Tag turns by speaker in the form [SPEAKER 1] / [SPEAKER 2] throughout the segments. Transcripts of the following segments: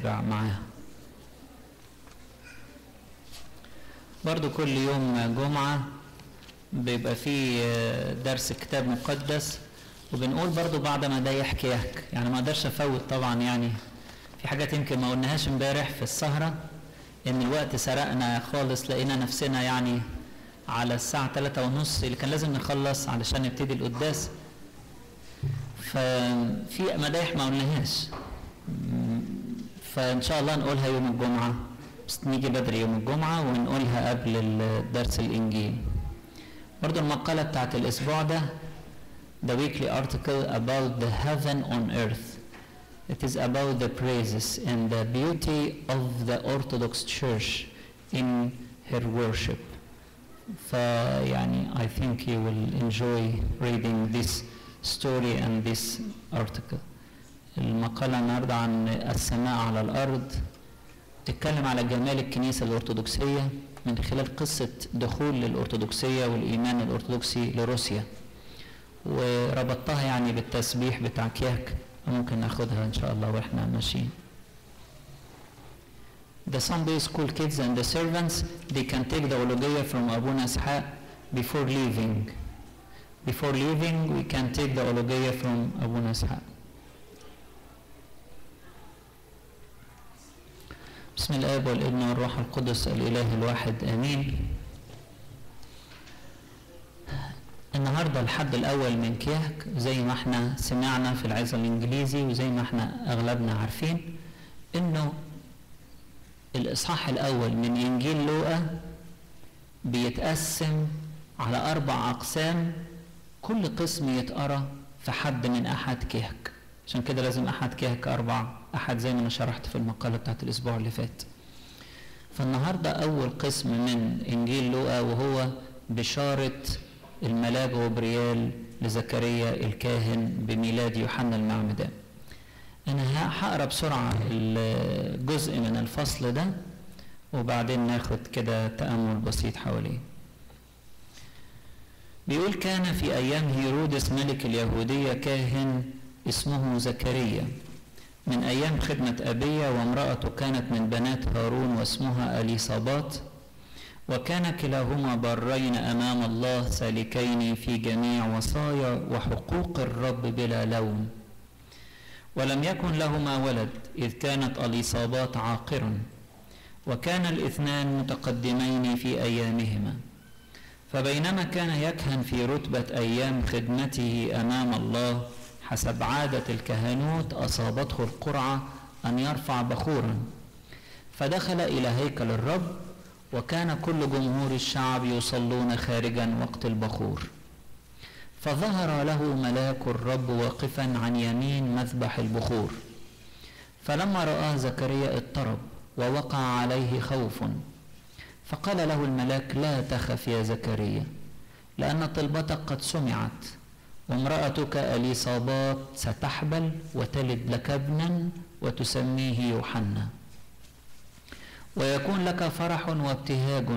[SPEAKER 1] يرجع معاها برضو كل يوم جمعة بيبقى فيه درس كتاب مقدس وبنقول برضو بعد ما ده يحكي يحكي يعني ما اقدرش افوت طبعا يعني في حاجات يمكن ما قلناهاش امبارح في السهرة ان الوقت سرقنا خالص لقينا نفسنا يعني على الساعة تلاتة ونص اللي كان لازم نخلص علشان نبتدي القداس ففي مدايح ما قلناهاش فان شاء الله نقولها يوم الجمعة بس نيجي بدري يوم الجمعة ونقولها قبل درس الإنجيل برضو المقالة بتاعت الأسبوع ده the weekly article about the heaven on earth it is about the praises and the beauty of the Orthodox Church in her worship فيعني I think you will enjoy reading this story and this article المقالة النهاردة عن السماء على الأرض تتكلم على جمال الكنيسة الأرثوذكسية من خلال قصة دخول الأرثوذكسية والإيمان الأرثوذكسي لروسيا وربطتها يعني بالتسبيح بتاع كياك ممكن ناخدها إن شاء الله وإحنا ماشيين The Sunday school kids and the servants, they can take the ologia from Abuna Ishaq before leaving. Before leaving, we can take the ologia from Abuna Ishaq. بسم الاب والابن والروح القدس الاله الواحد امين النهارده الحد الاول من كياك زي ما احنا سمعنا في العظه الانجليزي وزي ما احنا اغلبنا عارفين انه الاصحاح الاول من انجيل لوقا بيتقسم على اربع اقسام كل قسم يتقرا في حد من احد كياك عشان كده لازم احد كيهك اربع احد زي ما انا شرحت في المقاله بتاعت الاسبوع اللي فات فالنهارده اول قسم من انجيل لوقا وهو بشاره الملاك غبريال لزكريا الكاهن بميلاد يوحنا المعمدان انا هقرا بسرعه الجزء من الفصل ده وبعدين ناخد كده تامل بسيط حواليه بيقول كان في ايام هيرودس ملك اليهوديه كاهن اسمه زكريا من أيام خدمة أبية وامرأته كانت من بنات هارون واسمها أليصابات وكان كلاهما برين أمام الله سالكين في جميع وصايا وحقوق الرب بلا لوم ولم يكن لهما ولد إذ كانت أليصابات عاقرا وكان الاثنان متقدمين في أيامهما فبينما كان يكهن في رتبة أيام خدمته أمام الله حسب عادة الكهنوت أصابته القرعة أن يرفع بخورا فدخل إلى هيكل الرب وكان كل جمهور الشعب يصلون خارجا وقت البخور فظهر له ملاك الرب واقفا عن يمين مذبح البخور فلما رآه زكريا اضطرب ووقع عليه خوف فقال له الملاك لا تخف يا زكريا لأن طلبتك قد سمعت وامرأتك أليصابات ستحبل وتلد لك ابنا وتسميه يوحنا ويكون لك فرح وابتهاج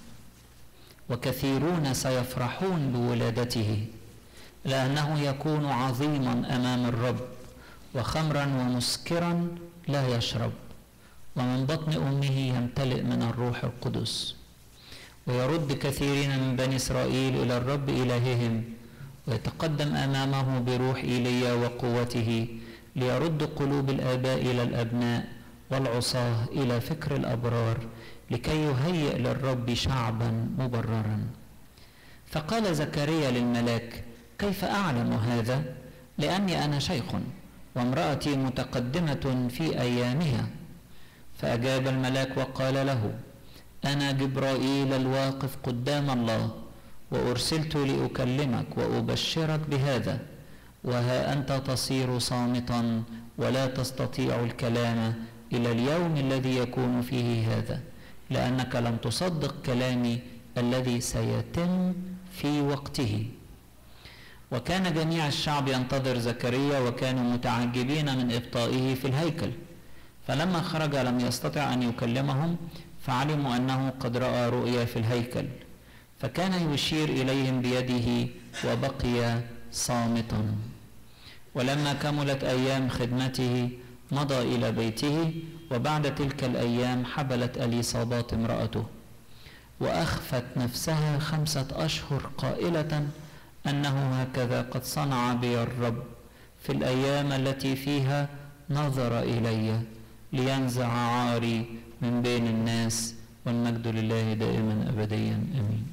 [SPEAKER 1] وكثيرون سيفرحون بولادته لأنه يكون عظيما أمام الرب وخمرا ومسكرا لا يشرب ومن بطن أمه يمتلئ من الروح القدس ويرد كثيرين من بني إسرائيل إلى الرب إلههم ويتقدم امامه بروح ايليا وقوته ليرد قلوب الاباء الى الابناء والعصاه الى فكر الابرار لكي يهيئ للرب شعبا مبررا فقال زكريا للملاك كيف اعلم هذا لاني انا شيخ وامراتي متقدمه في ايامها فاجاب الملاك وقال له انا جبرائيل الواقف قدام الله وارسلت لاكلمك وابشرك بهذا وها انت تصير صامتا ولا تستطيع الكلام الى اليوم الذي يكون فيه هذا لانك لم تصدق كلامي الذي سيتم في وقته وكان جميع الشعب ينتظر زكريا وكانوا متعجبين من ابطائه في الهيكل فلما خرج لم يستطع ان يكلمهم فعلموا انه قد راى رؤيا في الهيكل فكان يشير اليهم بيده وبقي صامتا ولما كملت ايام خدمته مضى الى بيته وبعد تلك الأيام حبلت أليصابات امرأته وأخفت نفسها خمسة أشهر قائلة أنه هكذا قد صنع بي الرب في الأيام التي فيها نظر إلي لينزع عاري من بين الناس والمجد لله دائما أبديا أمين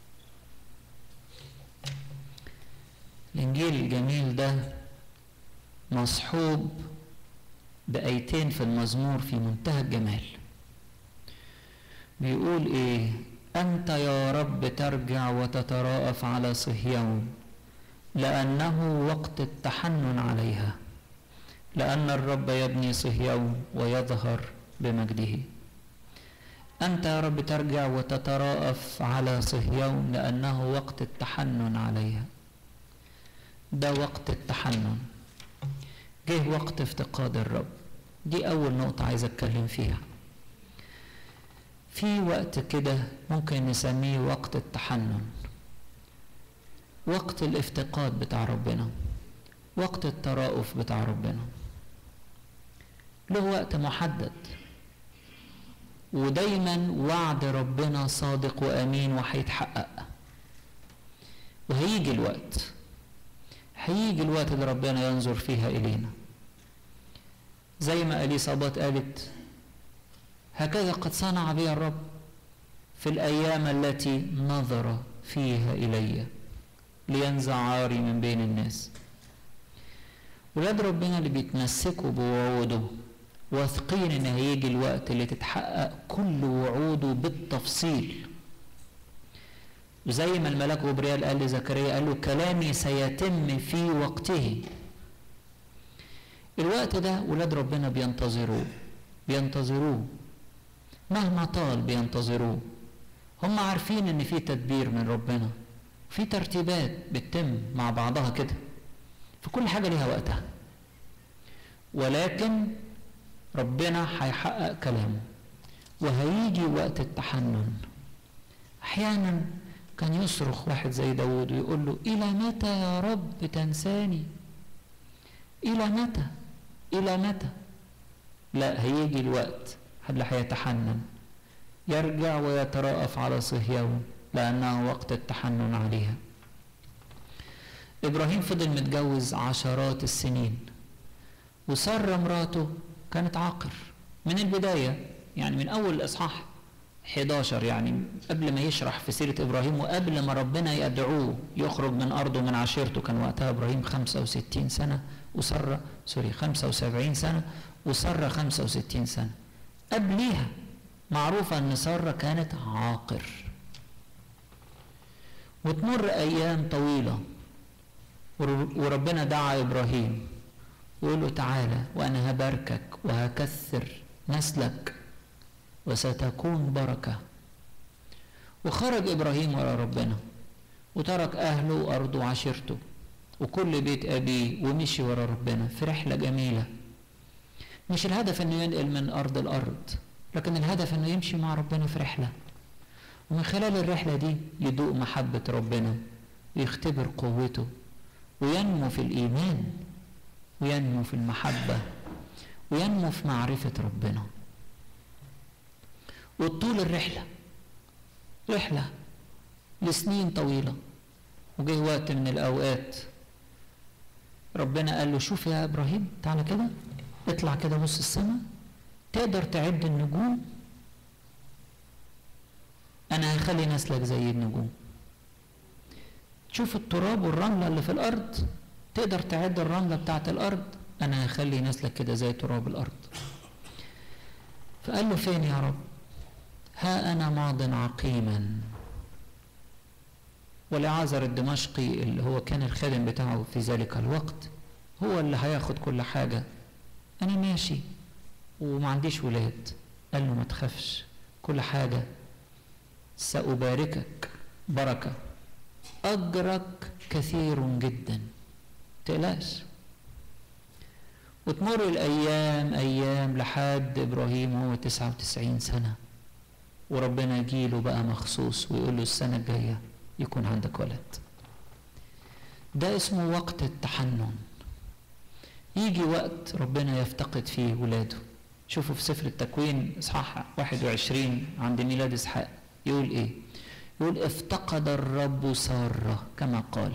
[SPEAKER 1] الإنجيل الجميل ده مصحوب بآيتين في المزمور في منتهى الجمال بيقول إيه أنت يا رب ترجع وتتراءف على صهيون لأنه وقت التحنن عليها لأن الرب يبني صهيون ويظهر بمجده أنت يا رب ترجع وتتراءف على صهيون لأنه وقت التحنن عليها ده وقت التحنن جه وقت افتقاد الرب دي أول نقطة عايز أتكلم فيها في وقت كده ممكن نسميه وقت التحنن وقت الافتقاد بتاع ربنا وقت التراؤف بتاع ربنا له وقت محدد ودايما وعد ربنا صادق وامين وهيتحقق وهيجي الوقت هيجي الوقت اللي ربنا ينظر فيها الينا زي ما اليصابات قالت هكذا قد صنع بي الرب في الايام التي نظر فيها الي لينزع عاري من بين الناس ولاد ربنا اللي بيتمسكوا بوعوده واثقين ان هيجي الوقت اللي تتحقق كل وعوده بالتفصيل وزي ما الملاك جبريل قال لزكريا قال له كلامي سيتم في وقته الوقت ده ولاد ربنا بينتظروه بينتظروه مهما طال بينتظروه هم عارفين ان في تدبير من ربنا في ترتيبات بتتم مع بعضها كده فكل حاجة ليها وقتها ولكن ربنا هيحقق كلامه وهيجي وقت التحنن احيانا كان يصرخ واحد زي داود ويقول له الى متى يا رب تنساني الى متى الى متى لا هيجي الوقت اللي هيتحنن يرجع ويتراءف على صهيون لانه وقت التحنن عليها ابراهيم فضل متجوز عشرات السنين وسارة مراته كانت عاقر من البداية يعني من أول الإصحاح 11 يعني قبل ما يشرح في سيرة إبراهيم وقبل ما ربنا يدعوه يخرج من أرضه من عشيرته كان وقتها إبراهيم 65 سنة وسارة سوري 75 سنة وسارة 65 سنة قبليها معروفة أن سارة كانت عاقر وتمر أيام طويلة وربنا دعا إبراهيم ويقول له تعالى وأنا هباركك وهكثر نسلك وستكون بركة وخرج إبراهيم ورا ربنا وترك أهله وأرضه وعشيرته وكل بيت أبيه ومشي ورا ربنا في رحلة جميلة مش الهدف انه ينقل من ارض الارض لكن الهدف انه يمشي مع ربنا في رحله ومن خلال الرحله دي يدوق محبه ربنا ويختبر قوته وينمو في الايمان وينمو في المحبه وينمو في معرفه ربنا وطول الرحله رحله لسنين طويله وجه وقت من الاوقات ربنا قال له شوف يا ابراهيم تعالى كده اطلع كده بص السماء تقدر تعد النجوم انا هخلي نسلك زي النجوم تشوف التراب والرمله اللي في الارض تقدر تعد الرمله بتاعت الارض انا هخلي نسلك كده زي تراب الارض فقال له فين يا رب ها انا ماض عقيما ولعازر الدمشقي اللي هو كان الخادم بتاعه في ذلك الوقت هو اللي هياخد كل حاجه انا ماشي وما عنديش ولاد قال له ما تخافش كل حاجة سأباركك بركة أجرك كثير جدا تقلقش وتمر الأيام أيام لحد إبراهيم هو تسعة وتسعين سنة وربنا يجيله بقى مخصوص ويقول له السنة الجاية يكون عندك ولد ده اسمه وقت التحنن يجي وقت ربنا يفتقد فيه ولاده شوفوا في سفر التكوين اصحاح 21 عند ميلاد اسحاق يقول ايه يقول افتقد الرب ساره كما قال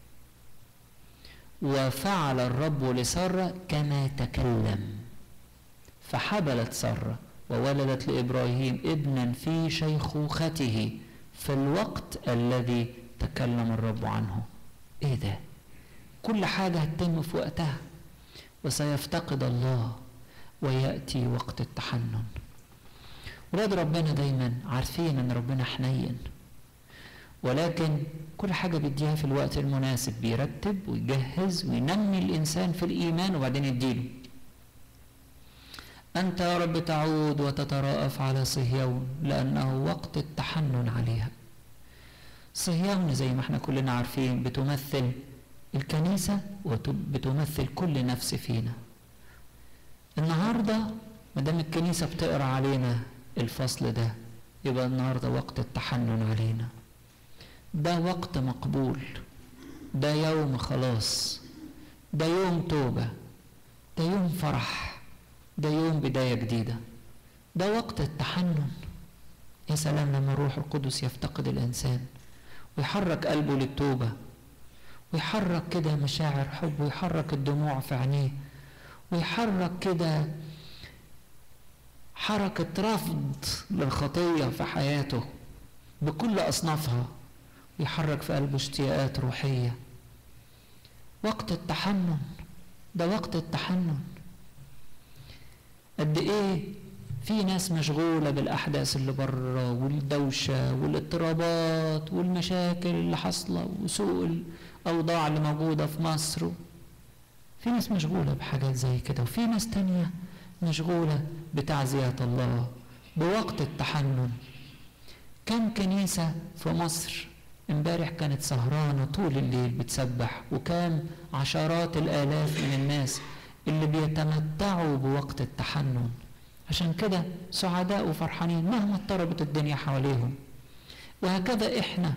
[SPEAKER 1] وفعل الرب لساره كما تكلم فحبلت ساره وولدت لابراهيم ابنا في شيخوخته في الوقت الذي تكلم الرب عنه ايه ده كل حاجه هتتم في وقتها وسيفتقد الله وياتي وقت التحنن ولاد ربنا دايما عارفين ان ربنا حنين ولكن كل حاجة بيديها في الوقت المناسب بيرتب ويجهز وينمي الإنسان في الإيمان وبعدين يديله أنت يا رب تعود وتتراءف على صهيون لأنه وقت التحنن عليها صهيون زي ما احنا كلنا عارفين بتمثل الكنيسة وبتمثل كل نفس فينا النهاردة مدام الكنيسة بتقرأ علينا الفصل ده يبقى النهاردة وقت التحنن علينا ده وقت مقبول ده يوم خلاص ده يوم توبة ده يوم فرح ده يوم بداية جديدة ده وقت التحنن يا سلام لما الروح القدس يفتقد الإنسان ويحرك قلبه للتوبة ويحرك كده مشاعر حب ويحرك الدموع في عينيه ويحرك كده حركة رفض للخطية في حياته بكل أصنافها ويحرك في قلبه اشتياقات روحية وقت التحنن ده وقت التحنن قد ايه في ناس مشغولة بالأحداث اللي بره والدوشة والاضطرابات والمشاكل اللي حاصلة وسوء الأوضاع اللي موجودة في مصر في ناس مشغولة بحاجات زي كده وفي ناس تانية مشغولة بتعزية الله بوقت التحنن كم كنيسة في مصر امبارح كانت سهرانة طول الليل بتسبح وكان عشرات الآلاف من الناس اللي بيتمتعوا بوقت التحنن عشان كده سعداء وفرحانين مهما اضطربت الدنيا حواليهم وهكذا احنا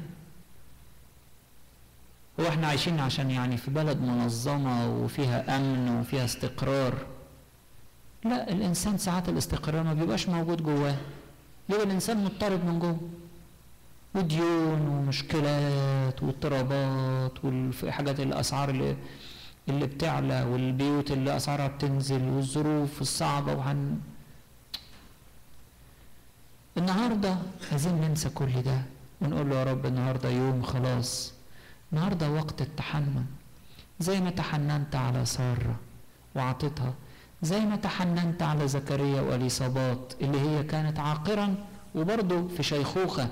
[SPEAKER 1] هو احنا عايشين عشان يعني في بلد منظمة وفيها أمن وفيها استقرار لا الإنسان ساعات الاستقرار ما بيبقاش موجود جواه ليه الإنسان مضطرب من جوه وديون ومشكلات واضطرابات والحاجات الأسعار اللي اللي بتعلى والبيوت اللي أسعارها بتنزل والظروف الصعبة وهن النهاردة عايزين ننسى كل ده ونقول له يا رب النهاردة يوم خلاص النهاردة وقت التحنن زي ما تحننت على سارة وعطتها زي ما تحننت على زكريا واليصابات اللي هي كانت عاقرا وبرضه في شيخوخة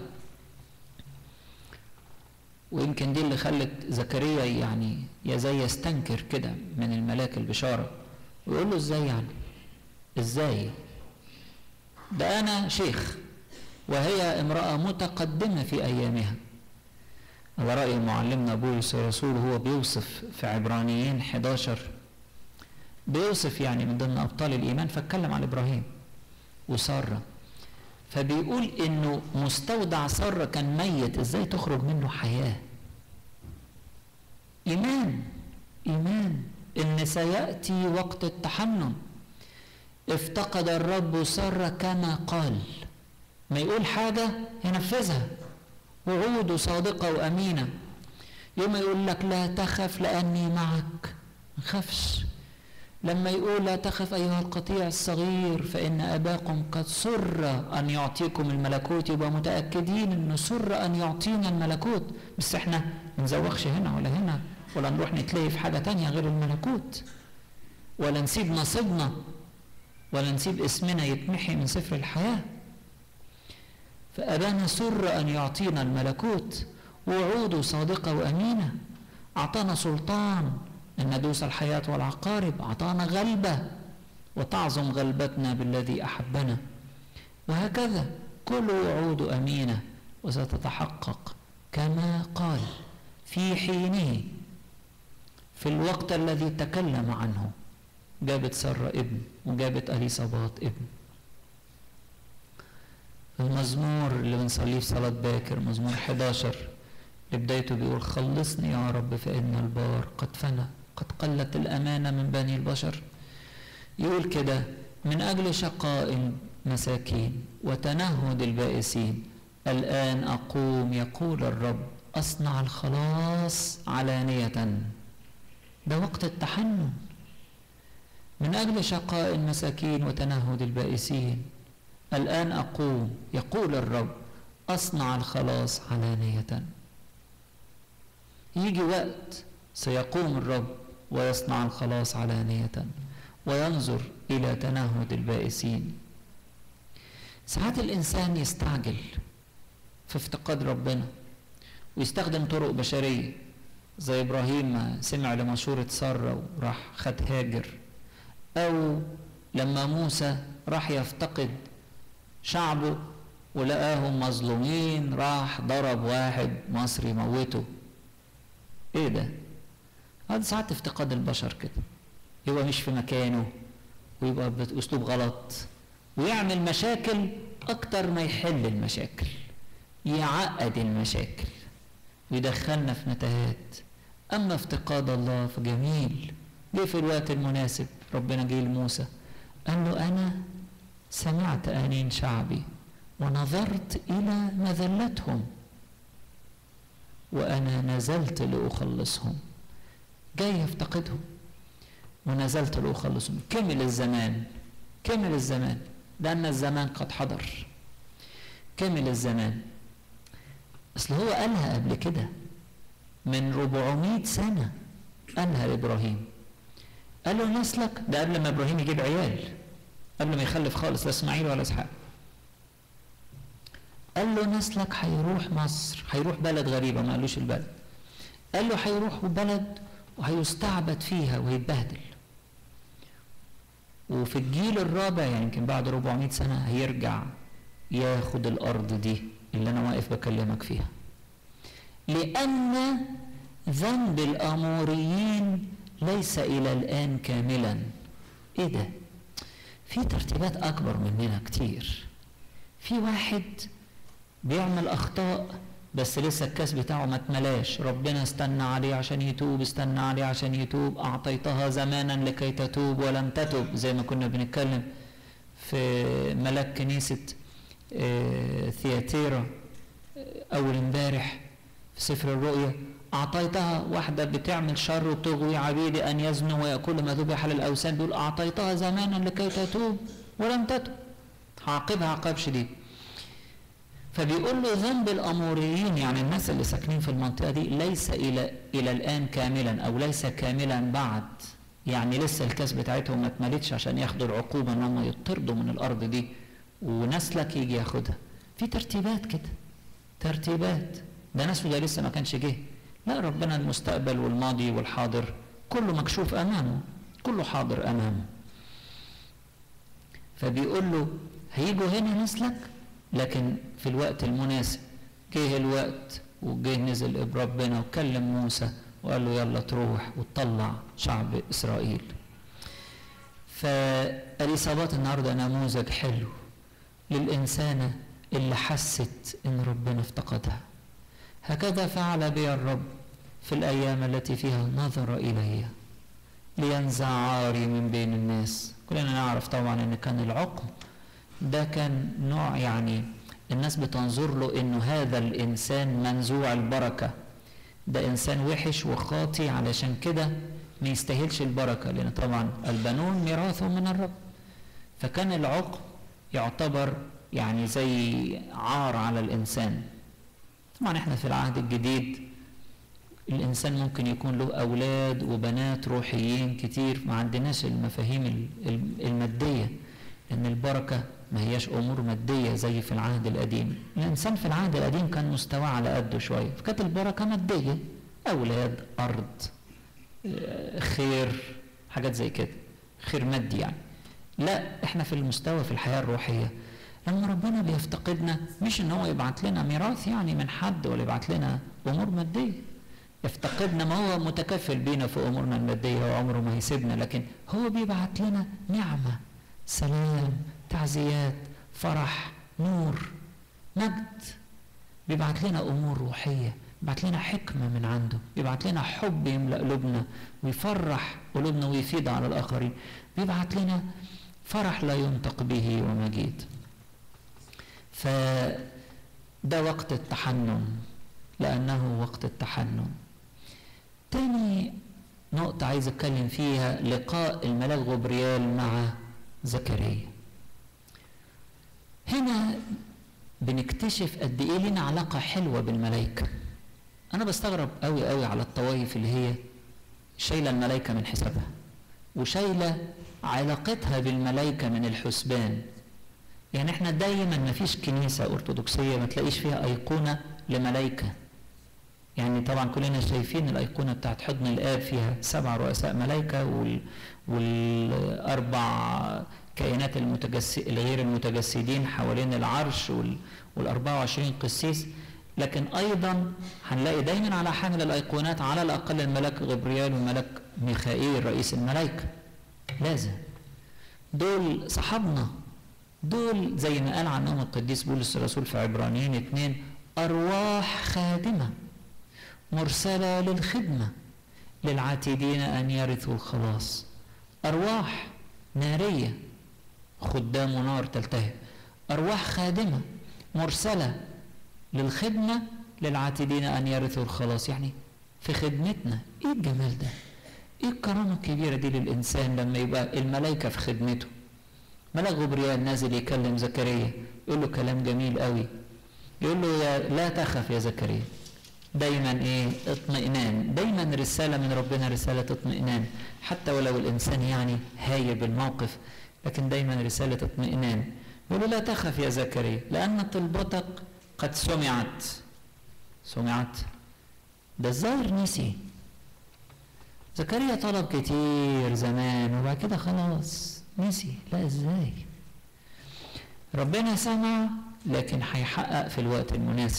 [SPEAKER 1] ويمكن دي اللي خلت زكريا يعني يا زي يستنكر كده من الملاك البشارة ويقول له ازاي يعني ازاي ده انا شيخ وهي امرأة متقدمة في ايامها على رأي معلمنا بولس الرسول هو بيوصف في عبرانيين 11 بيوصف يعني من ضمن أبطال الإيمان فاتكلم عن إبراهيم وسارة فبيقول إنه مستودع سارة كان ميت إزاي تخرج منه حياة إيمان إيمان إن سيأتي وقت التحنن افتقد الرب سارة كما قال ما يقول حاجة ينفذها وعوده صادقة وأمينة يوم يقول لك لا تخف لأني معك ما تخافش لما يقول لا تخف أيها القطيع الصغير فإن أباكم قد سر أن يعطيكم الملكوت يبقى متأكدين إنه سر أن يعطينا الملكوت بس إحنا ما نزوخش هنا ولا هنا ولا نروح نتلاقي في حاجة تانية غير الملكوت ولا نسيب نصيبنا ولا نسيب اسمنا يتمحي من سفر الحياه فأبانا سر أن يعطينا الملكوت ووعوده صادقة وأمينة أعطانا سلطان أن ندوس الحياة والعقارب أعطانا غلبة وتعظم غلبتنا بالذي أحبنا وهكذا كل وعود أمينة وستتحقق كما قال في حينه في الوقت الذي تكلم عنه جابت سارة ابن وجابت أليصابات ابن المزمور اللي بنصليه في صلاة باكر مزمور 11 لبدايته بيقول خلصني يا رب فإن البار قد فنى قد قلت الأمانة من بني البشر يقول كده من أجل شقاء المساكين وتنهد البائسين الآن أقوم يقول الرب أصنع الخلاص علانية ده وقت التحنن من أجل شقاء المساكين وتنهد البائسين الآن أقوم يقول الرب أصنع الخلاص علانية يجي وقت سيقوم الرب ويصنع الخلاص علانية وينظر إلى تنهد البائسين ساعات الإنسان يستعجل في افتقاد ربنا ويستخدم طرق بشرية زي إبراهيم ما سمع لمشورة سارة وراح خد هاجر أو لما موسى راح يفتقد شعبه ولقاهم مظلومين راح ضرب واحد مصري موته ايه ده هذا ساعات افتقاد البشر كده يبقى مش في مكانه ويبقى باسلوب غلط ويعمل مشاكل اكتر ما يحل المشاكل يعقد المشاكل ويدخلنا في متاهات اما افتقاد الله فجميل جه في الوقت المناسب ربنا جه لموسى قال له انا سمعت انين شعبي ونظرت الى مذلتهم وانا نزلت لاخلصهم جاي يفتقدهم ونزلت لاخلصهم كمل الزمان كمل الزمان لان الزمان قد حضر كمل الزمان اصل هو قالها قبل كده من 400 سنه قالها لابراهيم قال له نسلك ده قبل ما ابراهيم يجيب عيال قبل ما يخلف خالص لا اسماعيل ولا اسحاق قال له نسلك هيروح مصر هيروح بلد غريبه ما قالوش البلد قال له هيروح بلد وهيستعبد فيها ويتبهدل وفي الجيل الرابع يعني يمكن بعد 400 سنه هيرجع ياخد الارض دي اللي انا واقف بكلمك فيها لان ذنب الاموريين ليس الى الان كاملا ايه ده في ترتيبات اكبر مننا كتير في واحد بيعمل اخطاء بس لسه الكاس بتاعه ما اتملاش ربنا استنى عليه عشان يتوب استنى عليه عشان يتوب اعطيتها زمانا لكي تتوب ولم تتوب زي ما كنا بنتكلم في ملاك كنيسة ثياتيرا اول امبارح في سفر الرؤيا اعطيتها واحدة بتعمل شر وتغوي عبيدي ان يزنوا ويأكلوا ما ذبح للاوثان بيقول اعطيتها زمانا لكي تتوب ولم تتوب هعاقبها عقاب شديد فبيقول له ذنب الاموريين يعني الناس اللي ساكنين في المنطقه دي ليس الى الى الان كاملا او ليس كاملا بعد يعني لسه الكاس بتاعتهم ما اتملتش عشان ياخدوا العقوبه ان هم يطردوا من الارض دي ونسلك يجي ياخدها في ترتيبات كده ترتيبات ده نسله ده لسه ما كانش جه لا ربنا المستقبل والماضي والحاضر كله مكشوف امامه كله حاضر امامه فبيقول له هيجوا هنا نسلك لكن في الوقت المناسب جه الوقت وجه نزل ربنا وكلم موسى وقال له يلا تروح وتطلع شعب اسرائيل فاليصابات النهارده نموذج حلو للانسانه اللي حست ان ربنا افتقدها هكذا فعل بي الرب في الايام التي فيها نظر الي لينزع عاري من بين الناس كلنا نعرف طبعا ان كان العقم ده كان نوع يعني الناس بتنظر له انه هذا الانسان منزوع البركه ده انسان وحش وخاطي علشان كده ما يستاهلش البركه لان طبعا البنون ميراث من الرب فكان العقم يعتبر يعني زي عار على الانسان طبعا احنا في العهد الجديد الانسان ممكن يكون له اولاد وبنات روحيين كتير ما عندناش المفاهيم الماديه ان البركه ما هياش امور ماديه زي في العهد القديم الانسان في العهد القديم كان مستواه على قده شويه فكانت البركه ماديه اولاد ارض خير حاجات زي كده خير مادي يعني لا احنا في المستوى في الحياه الروحيه لما ربنا بيفتقدنا مش ان هو يبعت لنا ميراث يعني من حد ولا يبعت لنا امور ماديه يفتقدنا ما هو متكفل بينا في امورنا الماديه وعمره ما هيسيبنا لكن هو بيبعت لنا نعمه سلام تعزيات فرح نور مجد بيبعت لنا امور روحيه بيبعت لنا حكمه من عنده بيبعت لنا حب يملا قلوبنا ويفرح قلوبنا ويفيد على الاخرين بيبعت لنا فرح لا ينطق به ومجيد فده وقت التحنن لأنه وقت التحنن تاني نقطة عايز أتكلم فيها لقاء الملاك غبريال مع زكريا هنا بنكتشف قد ايه لنا علاقة حلوة بالملائكة أنا بستغرب قوي قوي على الطوائف اللي هي شايلة الملائكة من حسابها وشايلة علاقتها بالملائكة من الحسبان يعني احنا دايما ما فيش كنيسة أرثوذكسية ما تلاقيش فيها أيقونة لملائكة يعني طبعا كلنا شايفين الأيقونة بتاعت حضن الآب فيها سبع رؤساء ملائكة وال... والأربع كائنات المتجس... الغير المتجسدين حوالين العرش وال... والأربعة وعشرين قسيس لكن أيضا هنلاقي دايما على حامل الأيقونات على الأقل الملاك غبريال والملاك ميخائيل رئيس الملائكة لازم دول صحابنا دول زي ما قال عنهم القديس بولس الرسول في عبرانيين اتنين أرواح خادمة مرسلة للخدمة للعاتدين أن يرثوا الخلاص أرواح نارية خدام نار تلتهب أرواح خادمة مرسلة للخدمة للعاتدين أن يرثوا الخلاص يعني في خدمتنا إيه الجمال ده إيه الكرامة الكبيرة دي للإنسان لما يبقى الملائكة في خدمته ملاك غبريال نازل يكلم زكريا يقول له كلام جميل قوي يقول له يا لا تخف يا زكريا دايما ايه اطمئنان دايما رسالة من ربنا رسالة اطمئنان حتى ولو الانسان يعني هايب الموقف لكن دايما رسالة اطمئنان يقول له لا تخف يا زكريا لأن طلبتك قد سمعت سمعت ده الظاهر نسي زكريا طلب كتير زمان وبعد كده خلاص نسي لا ازاي ربنا سمع لكن هيحقق في الوقت المناسب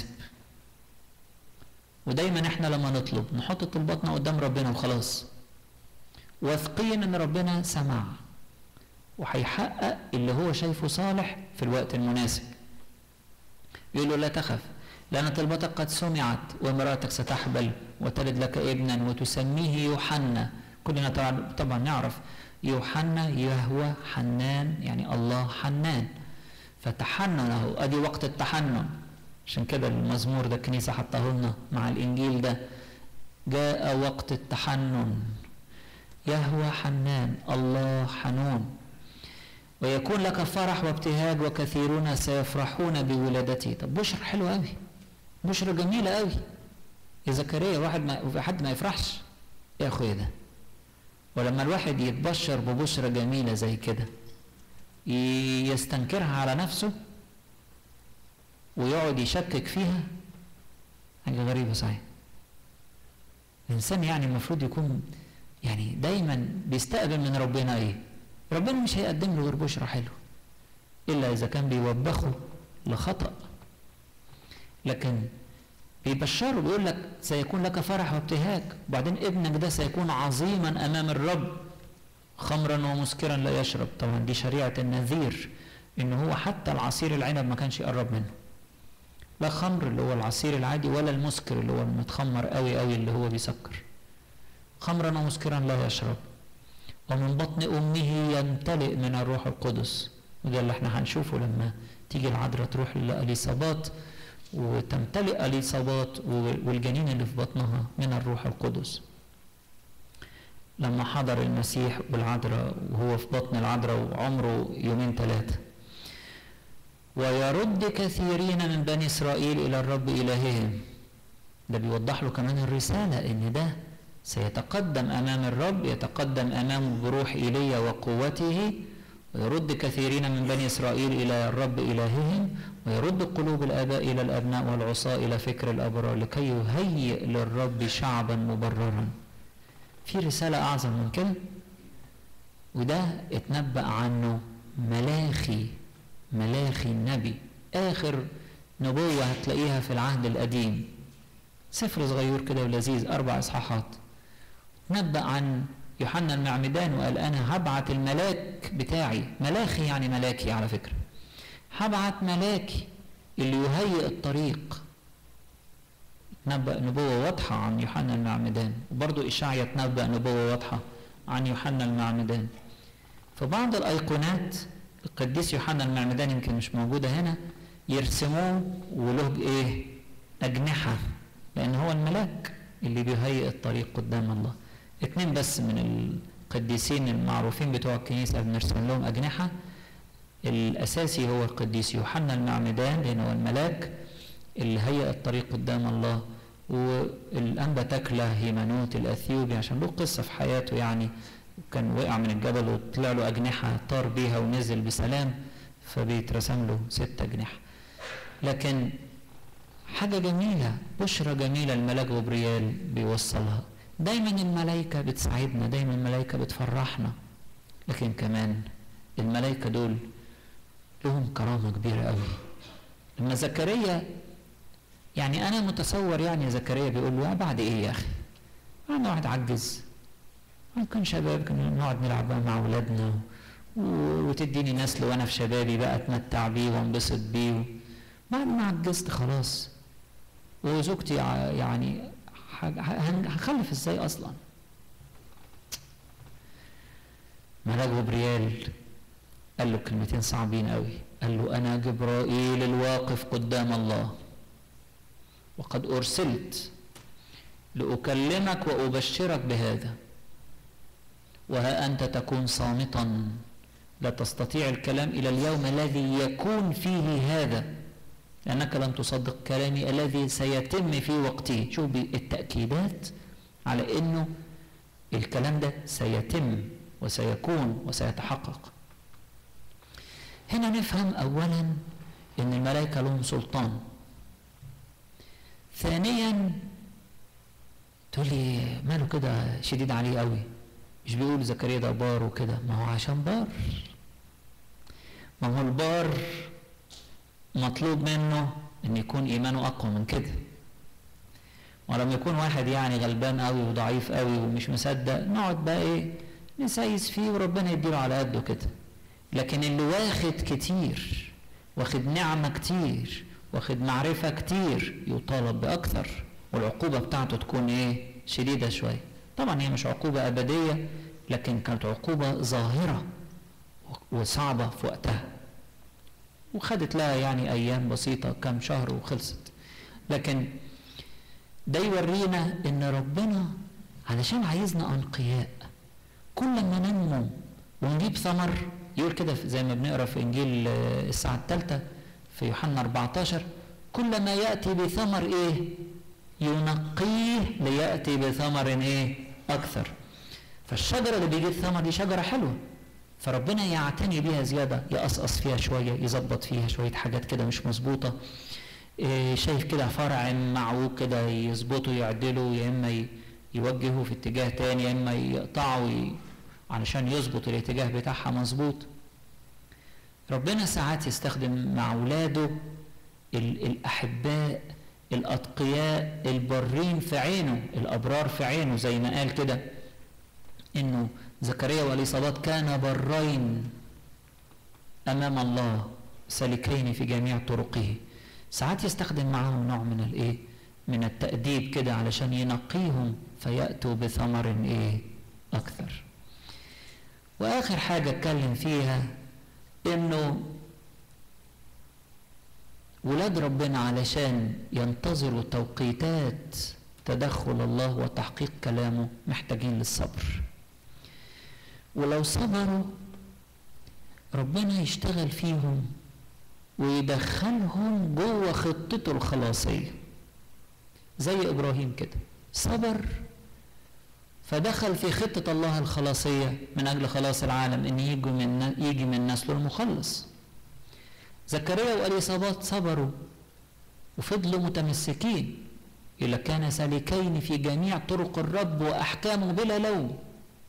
[SPEAKER 1] ودايما احنا لما نطلب نحط طلباتنا قدام ربنا وخلاص واثقين ان ربنا سمع وهيحقق اللي هو شايفه صالح في الوقت المناسب يقول له لا تخف لأن طلبتك قد سمعت وامرأتك ستحبل وتلد لك ابنا وتسميه يوحنا كلنا طبعا نعرف يوحنا يهوى حنان يعني الله حنان فتحنن اهو ادي وقت التحنن عشان كده المزمور ده الكنيسه حطاه لنا مع الانجيل ده جاء وقت التحنن يهوى حنان الله حنون ويكون لك فرح وابتهاج وكثيرون سيفرحون بولادتي طب بشرى حلوه قوي بشرى جميله قوي يا زكريا واحد ما حد ما يفرحش يا اخويا ده ولما الواحد يتبشر ببشرى جميله زي كده يستنكرها على نفسه ويقعد يشكك فيها حاجه غريبه صحيح الانسان يعني المفروض يكون يعني دايما بيستقبل من ربنا ايه ربنا مش هيقدم له غير بشرى حلو الا اذا كان بيوبخه لخطا لكن بيبشره بيقول لك سيكون لك فرح وابتهاج وبعدين ابنك ده سيكون عظيما امام الرب خمرا ومسكرا لا يشرب طبعا دي شريعه النذير ان هو حتى العصير العنب ما كانش يقرب منه لا خمر اللي هو العصير العادي ولا المسكر اللي هو المتخمر قوي قوي اللي هو بيسكر خمرا ومسكرا لا يشرب ومن بطن امه يمتلئ من الروح القدس وده اللي احنا هنشوفه لما تيجي العذراء تروح لاليصابات وتمتلئ اليصابات والجنين اللي في بطنها من الروح القدس لما حضر المسيح بالعذراء وهو في بطن العذراء وعمره يومين ثلاثه ويرد كثيرين من بني اسرائيل الى الرب الههم ده بيوضح له كمان الرساله ان ده سيتقدم امام الرب يتقدم امامه بروح ايليا وقوته ويرد كثيرين من بني اسرائيل الى الرب الههم ويرد قلوب الاباء الى الابناء والعصاة الى فكر الابرار لكي يهيئ للرب شعبا مبررا في رساله اعظم من كده وده اتنبأ عنه ملاخي ملاخي النبي آخر نبوة هتلاقيها في العهد القديم سفر صغير كده ولذيذ أربع إصحاحات نبأ عن يوحنا المعمدان وقال أنا هبعت الملاك بتاعي ملاخي يعني ملاكي على فكرة هبعت ملاكي اللي يهيئ الطريق نبأ نبوة واضحة عن يوحنا المعمدان وبرضه إشعيا تنبأ نبوة واضحة عن يوحنا المعمدان في بعض الأيقونات القديس يوحنا المعمدان يمكن مش موجودة هنا يرسموه وله إيه أجنحة لأن هو الملاك اللي بيهيئ الطريق قدام الله اتنين بس من القديسين المعروفين بتوع الكنيسة بنرسم لهم أجنحة الأساسي هو القديس يوحنا المعمدان لأنه هو الملاك اللي هيئ الطريق قدام الله والأنبا تكلة هيمانوت الأثيوبي عشان له قصة في حياته يعني كان وقع من الجبل وطلع له أجنحة طار بيها ونزل بسلام فبيترسم له ست أجنحة لكن حاجة جميلة بشرة جميلة الملاك غبريال بيوصلها دايما الملائكة بتساعدنا دايما الملائكة بتفرحنا لكن كمان الملائكة دول لهم كرامة كبيرة قوي لما زكريا يعني أنا متصور يعني زكريا بيقول له بعد إيه يا أخي؟ أنا واحد عجز ممكن شباب كنا نقعد نلعب بقى مع أولادنا وتديني نسل وأنا في شبابي بقى أتمتع بيه وانبسط بيه بعد ما عجزت خلاص وزوجتي يعني هخلف ازاي اصلا ملاك جبريال قال له كلمتين صعبين قوي قال له انا جبرائيل الواقف قدام الله وقد ارسلت لاكلمك وابشرك بهذا وها انت تكون صامتا لا تستطيع الكلام الى اليوم الذي يكون فيه هذا لأنك لم تصدق كلامي الذي سيتم في وقته شوف التأكيدات على أنه الكلام ده سيتم وسيكون وسيتحقق هنا نفهم أولا أن الملائكة لهم سلطان ثانيا تقول لي ماله كده شديد عليه قوي مش بيقول زكريا ده بار وكده ما هو عشان بار ما هو البار مطلوب منه ان يكون ايمانه اقوى من كده ولما يكون واحد يعني غلبان قوي وضعيف قوي ومش مصدق نقعد بقى ايه نسيس فيه وربنا يديله على قده كده لكن اللي واخد كتير واخد نعمة كتير واخد معرفة كتير يطالب بأكثر والعقوبة بتاعته تكون ايه شديدة شوية طبعا هي مش عقوبة أبدية لكن كانت عقوبة ظاهرة وصعبة في وقتها وخدت لها يعني ايام بسيطه كام شهر وخلصت لكن ده يورينا ان ربنا علشان عايزنا انقياء كل ما ننمو ونجيب ثمر يقول كده زي ما بنقرا في انجيل الساعه الثالثه في يوحنا 14 كل ما ياتي بثمر ايه ينقيه لياتي بثمر ايه اكثر فالشجره اللي بيجيب ثمر دي شجره حلوه فربنا يعتني بيها زيادة يقصقص فيها شوية يظبط فيها شوية حاجات كده مش مظبوطة إيه شايف كده فرع معوج كده يظبطه يعدله يا إما يوجهه في اتجاه تاني يا إما يقطعه علشان يظبط الاتجاه بتاعها مظبوط ربنا ساعات يستخدم مع أولاده الأحباء الأتقياء البرين في عينه الأبرار في عينه زي ما قال كده إنه زكريا واليصابات كان برين امام الله سالكين في جميع طرقه ساعات يستخدم معاهم نوع من الايه من التأديب كده علشان ينقيهم فيأتوا بثمر ايه اكثر واخر حاجة اتكلم فيها انه ولاد ربنا علشان ينتظروا توقيتات تدخل الله وتحقيق كلامه محتاجين للصبر ولو صبروا ربنا يشتغل فيهم ويدخلهم جوه خطته الخلاصية زي إبراهيم كده صبر فدخل في خطة الله الخلاصية من أجل خلاص العالم إن يجي من يجي من نسله المخلص زكريا وأليصابات صبروا وفضلوا متمسكين إلى كان سالكين في جميع طرق الرب وأحكامه بلا لوم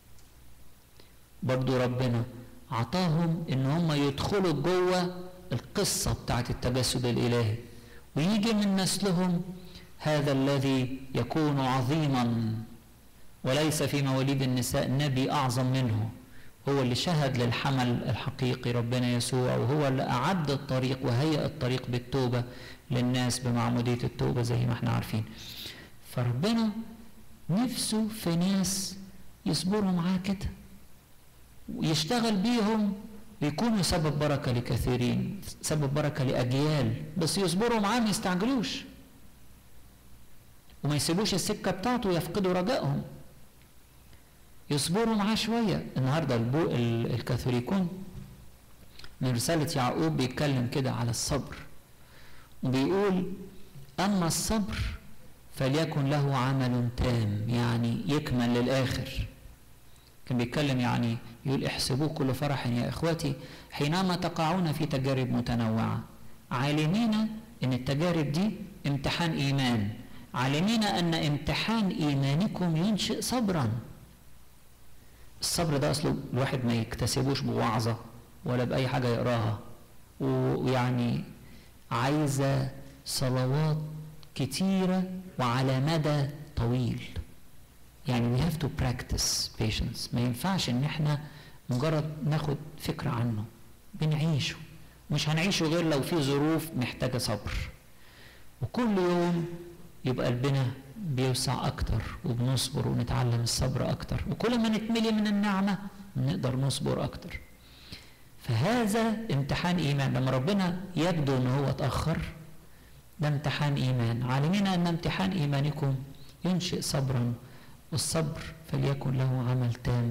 [SPEAKER 1] برضو ربنا عطاهم ان هم يدخلوا جوه القصة بتاعت التجسد الالهي ويجي من نسلهم هذا الذي يكون عظيما وليس في مواليد النساء نبي اعظم منه هو اللي شهد للحمل الحقيقي ربنا يسوع وهو اللي اعد الطريق وهيئ الطريق بالتوبة للناس بمعمودية التوبة زي ما احنا عارفين فربنا نفسه في ناس يصبروا معاه كده ويشتغل بيهم ويكونوا سبب بركة لكثيرين سبب بركة لأجيال بس يصبروا معاه ما يستعجلوش وما يسيبوش السكة بتاعته يفقدوا رجائهم يصبروا معاه شوية النهاردة البو الكاثوليكون من رسالة يعقوب بيتكلم كده على الصبر وبيقول أما الصبر فليكن له عمل تام يعني يكمل للآخر كان بيتكلم يعني يقول احسبوه كل فرح يا إخوتي حينما تقعون في تجارب متنوعة عالمين أن التجارب دي امتحان إيمان عالمين أن امتحان إيمانكم ينشئ صبرا الصبر ده أصله الواحد ما يكتسبوش بوعظة ولا بأي حاجة يقراها ويعني عايزة صلوات كتيرة وعلى مدى طويل يعني we have to practice patience ما ينفعش ان احنا مجرد ناخد فكرة عنه بنعيشه مش هنعيشه غير لو في ظروف محتاجة صبر وكل يوم يبقى قلبنا بيوسع أكتر وبنصبر ونتعلم الصبر أكتر وكل ما نتملي من النعمة نقدر نصبر أكتر فهذا امتحان إيمان لما ربنا يبدو أنه هو اتأخر ده امتحان إيمان عالمين أن امتحان إيمانكم ينشئ صبرا والصبر فليكن له عمل تام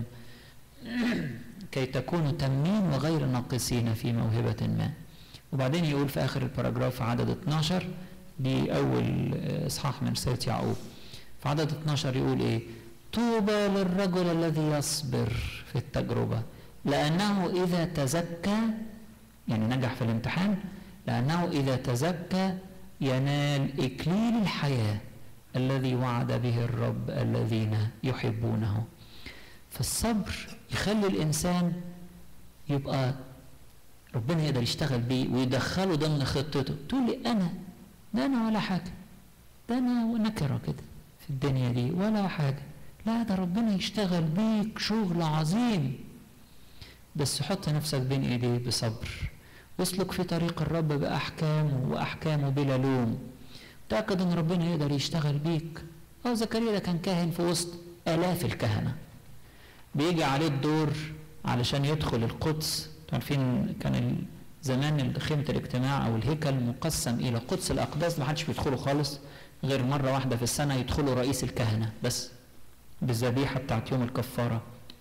[SPEAKER 1] كي تكونوا تامين وغير ناقصين في موهبة ما وبعدين يقول في آخر الباراجراف عدد 12 دي أول إصحاح من رسالة يعقوب في عدد 12 يقول إيه طوبى للرجل الذي يصبر في التجربة لأنه إذا تزكى يعني نجح في الامتحان لأنه إذا تزكى ينال إكليل الحياة الذي وعد به الرب الذين يحبونه فالصبر يخلي الإنسان يبقى ربنا يقدر يشتغل بيه ويدخله ضمن خطته تقول لي أنا ده أنا ولا حاجة ده أنا نكرة كده في الدنيا دي ولا حاجة لا ده ربنا يشتغل بيك شغل عظيم بس حط نفسك بين ايديه بصبر واسلك في طريق الرب بأحكامه وأحكامه بلا لوم تأكد ان ربنا يقدر يشتغل بيك اه زكريا ده كان كاهن في وسط آلاف الكهنة بيجي عليه الدور علشان يدخل القدس عارفين كان زمان خيمة الاجتماع أو الهيكل مقسم إلى قدس الأقداس ما حدش بيدخله خالص غير مرة واحدة في السنة يدخله رئيس الكهنة بس بالذبيحة بتاعت يوم الكفارة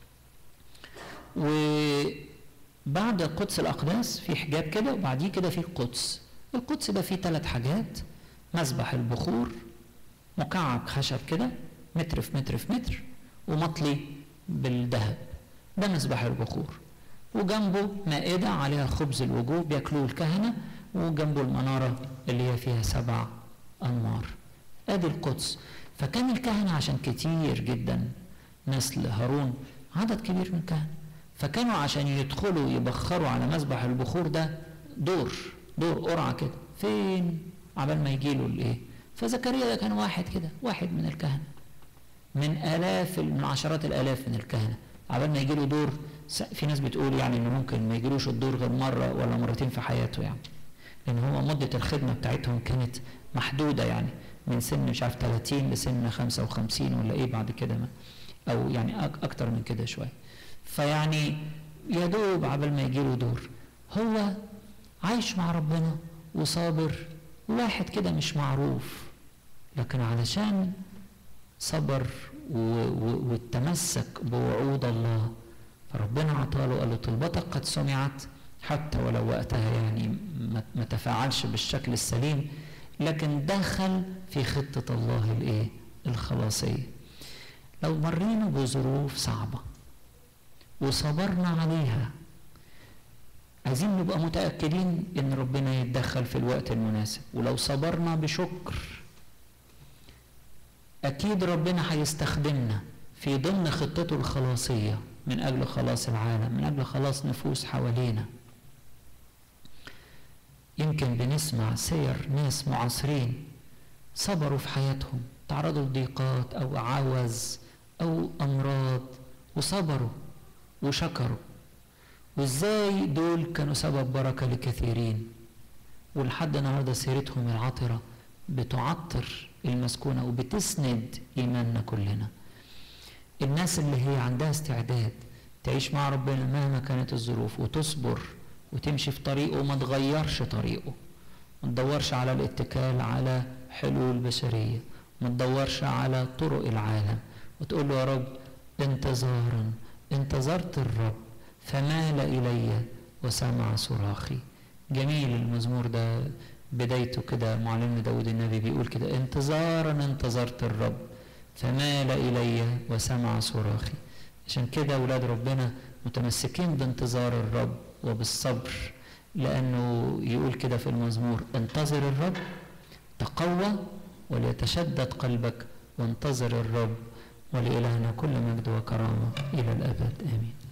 [SPEAKER 1] وبعد قدس الأقداس في حجاب كده وبعديه كده في القدس القدس ده فيه ثلاث حاجات مسبح البخور مكعب خشب كده متر في متر في متر ومطلي بالذهب ده مسبح البخور وجنبه مائدة عليها خبز الوجوه بياكلوه الكهنة وجنبه المنارة اللي هي فيها سبع أنوار أدي القدس فكان الكهنة عشان كتير جدا نسل هارون عدد كبير من الكهنة فكانوا عشان يدخلوا يبخروا على مسبح البخور ده دور دور قرعة كده فين عبال ما يجي له الايه فزكريا ده كان واحد كده واحد من الكهنة من آلاف من عشرات الآلاف من الكهنة عبال ما يجي له دور في ناس بتقول يعني انه ممكن ما يجيلوش الدور غير مرة ولا مرتين في حياته يعني لأن هو مدة الخدمة بتاعتهم كانت محدودة يعني من سن مش عارف 30 لسن 55 ولا ايه بعد كده ما او يعني اكتر من كده شويه فيعني يا دوب عبال ما يجيله دور هو عايش مع ربنا وصابر واحد كده مش معروف لكن علشان صبر وتمسك بوعود الله فربنا عطاله قال له طلبتك قد سمعت حتى ولو وقتها يعني ما تفاعلش بالشكل السليم لكن دخل في خطة الله الايه الخلاصية لو مرينا بظروف صعبة وصبرنا عليها عايزين نبقى متأكدين إن ربنا يتدخل في الوقت المناسب ولو صبرنا بشكر أكيد ربنا هيستخدمنا في ضمن خطته الخلاصية من أجل خلاص العالم من أجل خلاص نفوس حوالينا يمكن بنسمع سير ناس معاصرين صبروا في حياتهم تعرضوا لضيقات أو عوز أو أمراض وصبروا وشكروا وازاي دول كانوا سبب بركة لكثيرين ولحد النهارده سيرتهم العطرة بتعطر المسكونة وبتسند إيماننا كلنا الناس اللي هي عندها استعداد تعيش مع ربنا مهما كانت الظروف وتصبر وتمشي في طريقه وما تغيرش طريقه ما تدورش على الاتكال على حلول بشرية ما تدورش على طرق العالم وتقول له يا رب انتظارا انتظرت الرب فمال إلي وسمع صراخي جميل المزمور ده بدايته كده معلمنا داود النبي بيقول كده انتظارا انتظرت الرب فمال إلي وسمع صراخي عشان كده أولاد ربنا متمسكين بانتظار الرب وبالصبر لأنه يقول كده في المزمور انتظر الرب تقوى وليتشدد قلبك وانتظر الرب ولإلهنا كل مجد وكرامة إلى الأبد آمين